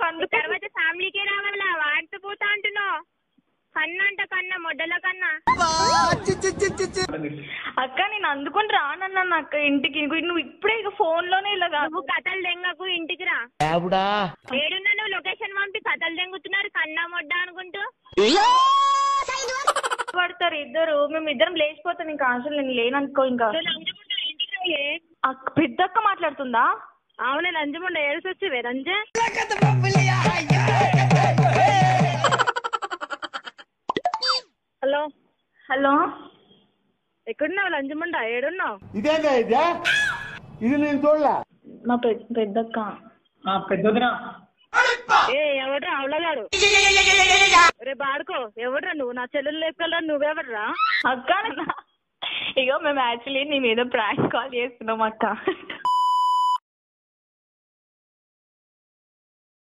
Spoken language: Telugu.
అందుకు తర్వాత ఫ్యామిలీకే రావాలా వాడితో పోతా అంటున్నావు కన్నా అంట కన్నా మొడ్డల కన్నా అక్క నేను అందుకొని రానన్నాను అక్క ఇంటికి ఇంకో నువ్వు ఇప్పుడే ఇక ఫోన్ లోనే ఇలా కాదు నువ్వు కథలు దెంగకు ఇంటికి రా ఏడున్నా నువ్వు లొకేషన్ పంపి కథలు దెంగుతున్నారు కన్నా మొడ్డ అనుకుంటూ పడతారు ఇద్దరు మేము ఇద్దరం లేచిపోతాం ఇంకా అసలు నేను లేననుకో ఇంకా నువ్వు లంజముండ ఇంటికి రాయే అక్క పెద్దక్క మాట్లాడుతుందా అవునే లంజముండ ఏడుసి వచ్చివే రంజ హలో హలో ఎక్కడున్నావు లంజముండ ఏడున్నావు ఇదేందా ఇదే ఇది నేను చూడలే మా పె పెద్దక్క పెద్దదిరా ఏ ఎవడ్రా అవలగాడు రే బాడుకో ఎవడ్రా నువ్వు నా చెల్లెలు లేపుకెళ్ళరా నువ్వెవడ్రా అక్క నా- ఇగో మేము యాక్చువల్లీ నీ మీద ప్రాంక్ కాల్ చేస్తున్నాం అక్క